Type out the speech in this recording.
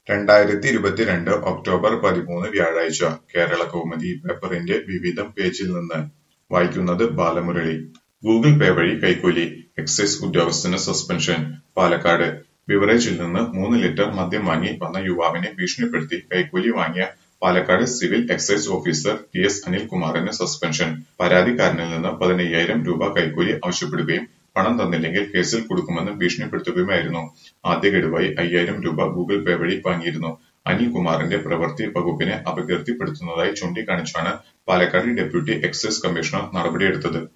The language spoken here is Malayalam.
രണ്ടായിരത്തി ഇരുപത്തിരണ്ട് ഒക്ടോബർ പതിമൂന്ന് വ്യാഴാഴ്ച കേരളകൗമുദി പേപ്പറിന്റെ വിവിധം പേജിൽ നിന്ന് വായിക്കുന്നത് ബാലമുരളി ഗൂഗിൾ പേ വഴി കൈക്കൂലി എക്സൈസ് ഉദ്യോഗസ്ഥന് സസ്പെൻഷൻ പാലക്കാട് ബിവറേജിൽ നിന്ന് മൂന്ന് ലിറ്റർ മദ്യം വാങ്ങി വന്ന യുവാവിനെ ഭീഷണിപ്പെടുത്തി കൈക്കൂലി വാങ്ങിയ Palakkad civil excise officer T S അനിൽകുമാറിന് സസ്പെൻഷൻ പരാതിക്കാരനിൽ നിന്ന് പതിനയ്യായിരം രൂപ കൈക്കൂലി ആവശ്യപ്പെടുകയും പണം തന്നില്ലെങ്കിൽ കേസിൽ കൊടുക്കുമെന്ന് ഭീഷണിപ്പെടുത്തുകയുമായിരുന്നു ആദ്യ ഗഡുവായി അയ്യായിരം രൂപ ഗൂഗിൾ പേ വഴി വാങ്ങിയിരുന്നു അനിൽകുമാറിന്റെ പ്രവൃത്തി വകുപ്പിനെ അപകീർത്തിപ്പെടുത്തുന്നതായി ചൂണ്ടിക്കാണിച്ചാണ് പാലക്കാട് ഡെപ്യൂട്ടി എക്സൈസ് കമ്മീഷണർ നടപടിയെടുത്തത്